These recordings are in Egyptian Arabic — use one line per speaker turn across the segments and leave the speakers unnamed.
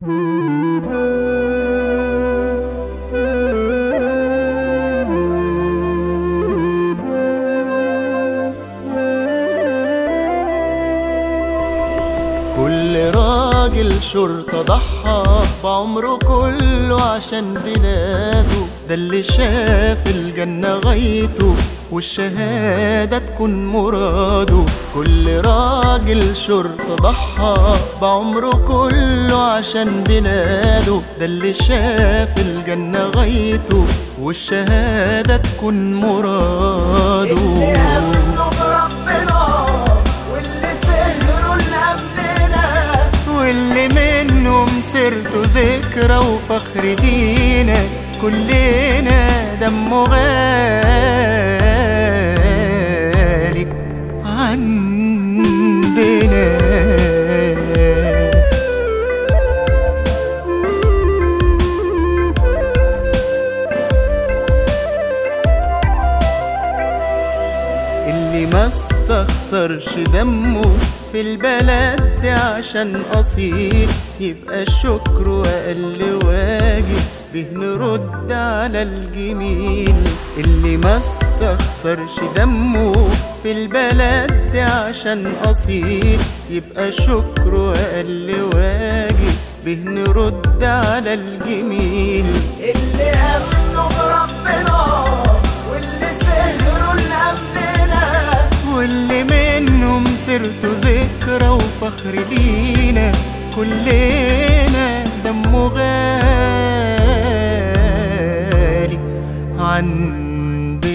كل راجل شرطة ضحى بعمره كله عشان بلاده ده اللي شاف الجنة غايته والشهادة تكون مراده كل راجل شرطة ضحى بعمره كله عشان بلاده ده اللي شاف الجنة غايته والشهادة تكون مراده
اللي امنوا بربنا واللي سهروا لامننا
واللي منهم سيرته ذكرى وفخر لينا كلنا دمه غالي عندنا اللي ما استخسرش دمه في البلد دي عشان أصيل يبقى الشكر وأقل واجب به نرد على الجميل اللي ما استخسرش دمه في البلد دي عشان أصيل يبقى شكر وأقل واجب به نرد على الجميل
اللي امنوا بربنا واللي سهروا لامننا
واللي منهم سيرته ذكرى وفخر لينا كلنا دمه غالي عندنا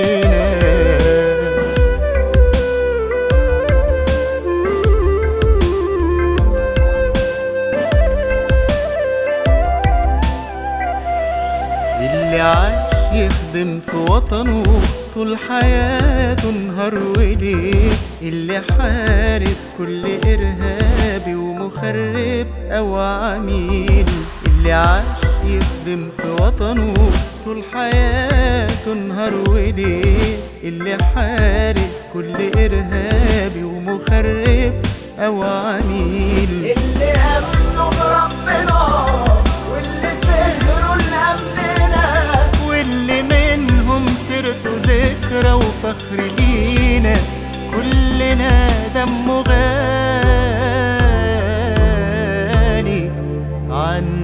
اللي عاش يخدم في وطنه طول حياته نهار وليل اللي حارب كل إرهابي ومخرب أو عميل اللي عاش يخدم في وطنه طول حياته نهار وليل اللي حارب كل إرهابي ومخرب أو عميل
اللي امنوا بربنا واللي سهروا لامننا
واللي منهم سيرته ذكرى وفخر لينا كلنا دمه غالي عن